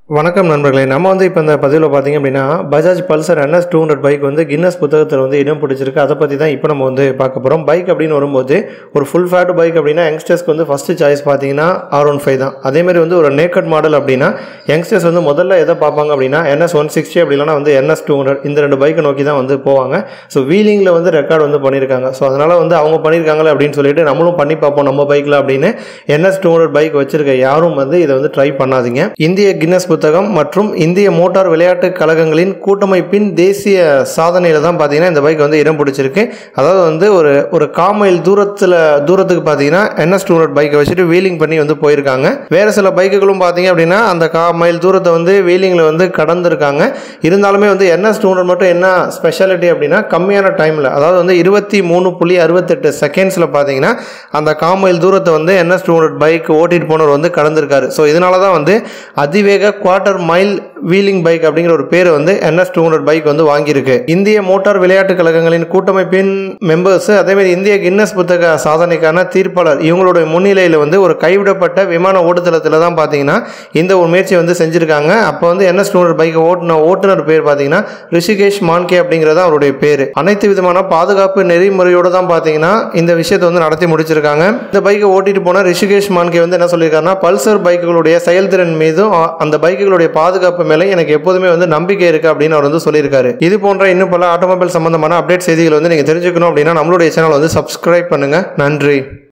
வணக்கம் நண்பர்களே நம்ம வந்து இப்போ இந்த பதிவில் பார்த்தீங்க அப்படின்னா Bajaj Pulsar NS two hundred bike வந்து கின்னஸ் புத்தகத்தில் வந்து இடம் பிடிச்சிருக்கு அதை பற்றி தான் இப்போ நம்ம வந்து பார்க்க போகிறோம் பைக் அப்படின்னு வரும்போது ஒரு ஃபுல் ஃபேட் பைக் அப்படின்னா யங்ஸ்டர்ஸ்க்கு வந்து ஃபஸ்ட்டு சாய்ஸ் பார்த்தீங்கன்னா ஆர் ஒன் ஃபைவ் தான் அதேமாதிரி வந்து ஒரு நேக்கட் மாடல் அப்படின்னா யங்ஸ்டர்ஸ் வந்து முதல்ல எதை பார்ப்பாங்க அப்படின்னா NS ஒன் சிக்ஸ்டி அப்படி இல்லைனா வந்து NS டூ ஹண்ட்ரட் இந்த ரெண்டு பைக்கை நோக்கி தான் வந்து போவாங்க ஸோ வீலிங்கில் வந்து ரெக்கார்டு வந்து பண்ணியிருக்காங்க ஸோ அதனால் வந்து அவங்க பண்ணியிருக்காங்களே அப்படின்னு சொல்லிட்டு நம்மளும் பண்ணி பார்ப்போம் நம்ம பைக்கில் அப்படின்னு NS டூ ஹண்ட்ரட் பைக் வச்சிருக்க யாரும் வந்து இதை வந்து ட்ரை பண்ணாதீங்க இந்திய கின்னஸ் புத்தகம் மற்றும் இந்திய மோட்டார் விளையாட்டு கழகங்களின் கூட்டமைப்பின் தேசிய சாதனையில் தான் பார்த்தீங்கன்னா இந்த பைக் வந்து இடம் பிடிச்சிருக்கு அதாவது வந்து ஒரு ஒரு காமைல் தூரத்தில் தூரத்துக்கு பார்த்தீங்கன்னா NS டூ ஹண்ட்ரட் பைக்கை வச்சுட்டு வீலிங் பண்ணி வந்து போயிருக்காங்க வேறு சில பைக்குகளும் பார்த்தீங்க அப்படின்னா அந்த கா மைல் தூரத்தை வந்து வீலிங்கில் வந்து கடந்திருக்காங்க இருந்தாலுமே வந்து NS டூ ஹண்ட்ரட் மட்டும் என்ன ஸ்பெஷாலிட்டி அப்படின்னா கம்மியான டைமில் அதாவது வந்து இருபத்தி மூணு புள்ளி அறுபத்தெட்டு செகண்ட்ஸில் பார்த்தீங்கன்னா அந்த காமைல் தூரத்தை வந்து NS டூ ஹண்ட்ரட் பைக் ஓட்டிட்டு போனவர் வந்து கடந்திருக்காரு ஸோ இதனால தான் வந்து அதிவேக குவார்ட்டர் மைல் வீலிங் பைக் அப்படிங்கிற ஒரு பேர் வந்து NS டூ ஹண்ட்ரட் பைக் வந்து வாங்கியிருக்கு இந்திய மோட்டார் விளையாட்டு கழகங்களின் கூட்டமைப்பின் மெம்பர்ஸ் அதேமாதிரி இந்திய கின்னஸ் புத்தக சாதனைக்கான தீர்ப்பாளர் இவங்களுடைய முன்னிலையில் வந்து ஒரு கைவிடப்பட்ட விமான ஓட்டுதளத்தில் தான் பார்த்தீங்கன்னா இந்த ஒரு முயற்சியை வந்து செஞ்சுருக்காங்க அப்போ வந்து NS டூ ஹண்ட்ரட் பைக்கை ஓட்டுன ஓட்டுநர் பேர் பார்த்தீங்கன்னா ரிஷிகேஷ் மான்கே அப்படிங்கிறது தான் அவருடைய பேர் அனைத்து விதமான பாதுகாப்பு நெறிமுறையோடு தான் பார்த்தீங்கன்னா இந்த விஷயத்தை வந்து நடத்தி முடிச்சிருக்காங்க இந்த பைக்கை ஓட்டிட்டு போன ரிஷிகேஷ் மான்கே வந்து என்ன சொல்லியிருக்காருன்னா பல்சர் பைக்குகளுடைய செயல்திறன் மீதும் அ- அந்த பைக்குகளுடைய பாதுகாப்பு மேலே எனக்கு எப்போதுமே வந்து நம்பிக்கை இருக்கு அப்படின்னு அவர் வந்து சொல்லியிருக்காரு இது போன்ற இன்னும் பல ஆட்டோமொபைல் சம்பந்தமான அப்டேட் செய்திகள் வந்து நீங்கள் தெரிஞ்சுக்கணும் அப்படின்னா நம்மளுடைய சேனல் வந்து சப்ஸ்கிரைப் பண்ணுங்க நன்றி